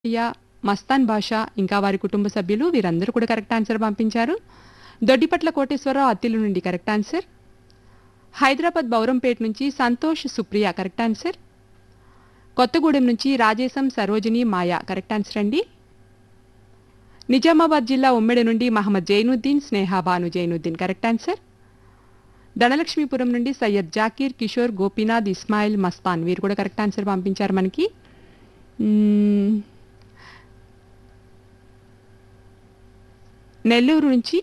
Yeah Mastan బాషా ఇంకా వారి కుటుంబ సభ్యులు వీరందరూ కూడా కరెక్ట్ ఆన్సర్ పంపించారు దొడ్డిపట్ల కోటేశ్వరరావు అత్తిలు నుండి కరెక్ట్ ఆన్సర్ హైదరాబాద్ బౌరంపేట నుంచి సంతోష్ సుప్రియ కరెక్ట్ ఆన్సర్ కొత్తగూడెం నుంచి రాజేశం సరోజిని మాయా కరెక్ట్ ఆన్సర్ అండి నిజామాబాద్ జిల్లా ఉమ్మెడి నుండి మహమ్మద్ జైనుద్దీన్ స్నేహ భాను జైనుద్దీన్ కరెక్ట్ ఆన్సర్ ధనలక్ష్మీపురం నుండి సయ్యద్ జాకీర్ కిషోర్ గోపీనాథ్ ఇస్మాయిల్ మస్తాన్ వీరు కూడా కరెక్ట్ ఆన్సర్ పంపించారు మనకి మ్మ్. నెల్లూరు నుంచి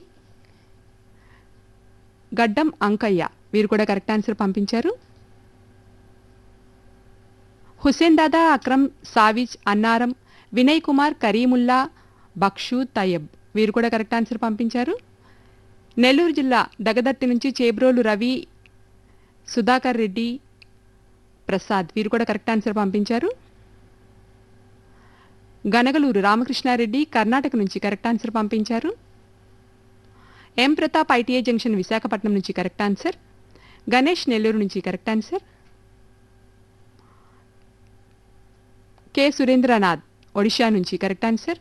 గడ్డం అంకయ్య వీరు కూడా కరెక్ట్ ఆన్సర్ పంపించారు హుసేన్ దాదా అక్రమ్ సావిజ్ అన్నారం వినయ్ కుమార్ కరీముల్లా బక్షు తయబ్ వీరు కూడా కరెక్ట్ ఆన్సర్ పంపించారు నెల్లూరు జిల్లా దగదర్తి నుంచి చేబ్రోలు రవి సుధాకర్ రెడ్డి ప్రసాద్ వీరు కూడా కరెక్ట్ ఆన్సర్ పంపించారు గనగలూరు రామకృష్ణారెడ్డి కర్ణాటక నుంచి కరెక్ట్ ఆన్సర్ పంపించారు M Pratap ITI junction Visakhapatnam నుంచి కరెక్ట్ ఆన్సర్ గణేష్ నెల్లూరు నుంచి correct answer K Surendranath Odisha నుంచి కరెక్ట్ ఆన్సర్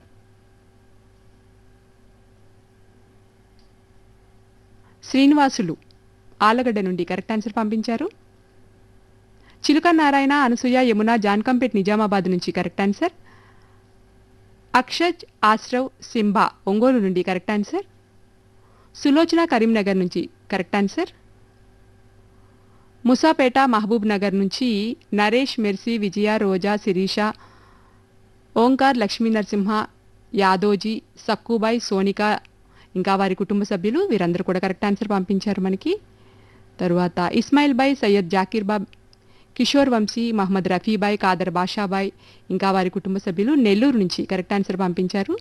శ్రీనివాసులు ఆలగడ్డ నుండి కరెక్ట్ ఆన్సర్ పంపించారు చిలుక నారాయణ అనసూయ యమున జాన్కంపేట్ నిజామాబాద్ నుంచి correct answer Akshaj Ashrav Simba Ongole నుండి కరెక్ట్ ఆన్సర్ సులోచన కరీంనగర్ నుంచి కరెక్ట్ ఆన్సర్ ముసాపేట మహబూబ్ నగర్ నుంచి నరేష్ మెర్సీ విజయ రోజా శిరీష ఓంకార్ లక్ష్మీ నరసింహ యాదోజీ సక్కుబాయ్ సోనిక ఇంకా వారి కుటుంబ సభ్యులు వీరందరూ కూడా కరెక్ట్ ఆన్సర్ పంపించారు మనకి తరువాత ఇస్మాయిల్ బాయ్ సయ్యద్ జాకీర్ బాబ్ కిషోర్ వంశీ మహమ్మద్ రఫీబాయ్ కాదర్ బాషాబాయ్ ఇంకా వారి కుటుంబ సభ్యులు నెల్లూరు నుంచి కరెక్ట్ ఆన్సర్ పంపించారు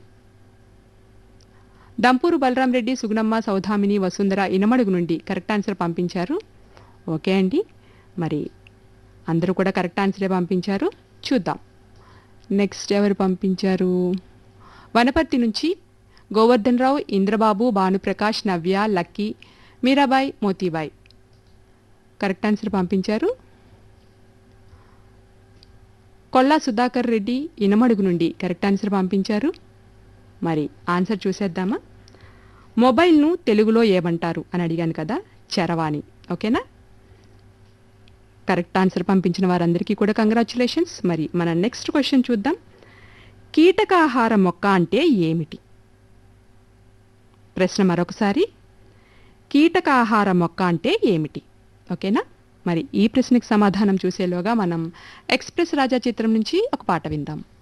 దంపూరు బలరాం రెడ్డి సుగుణమ్మ సౌధామిని వసుంధర ఇనమడుగు నుండి కరెక్ట్ ఆన్సర్ పంపించారు ఓకే అండి మరి అందరూ కూడా కరెక్ట్ ఆన్సరే పంపించారు చూద్దాం నెక్స్ట్ ఎవరు పంపించారు వనపర్తి నుంచి Govardhan Rao Indrababu Bhanuprakash Navya Lucky Meerabai Motibai correct answer పంపించారు కొల్లా సుధాకర్ రెడ్డి ఇనమడుగు నుండి కరెక్ట్ ఆన్సర్ పంపించారు మరి ఆన్సర్ చూసేద్దామా మొబైల్ను తెలుగులో ఏమంటారు అని అడిగాను కదా చరవాణి ఓకేనా కరెక్ట్ ఆన్సర్ పంపించిన వారందరికీ కూడా కంగ్రాచులేషన్స్ మరి మన నెక్స్ట్ క్వశ్చన్ చూద్దాం కీటకాహార మొక్క అంటే ఏమిటి ప్రశ్న మరొకసారి కీటకాహార మొక్క అంటే ఏమిటి ఓకేనా మరి ఈ ప్రశ్నకి సమాధానం చూసేలోగా మనం ఎక్స్ప్రెస్ రాజా చిత్రం నుంచి ఒక పాట విందాం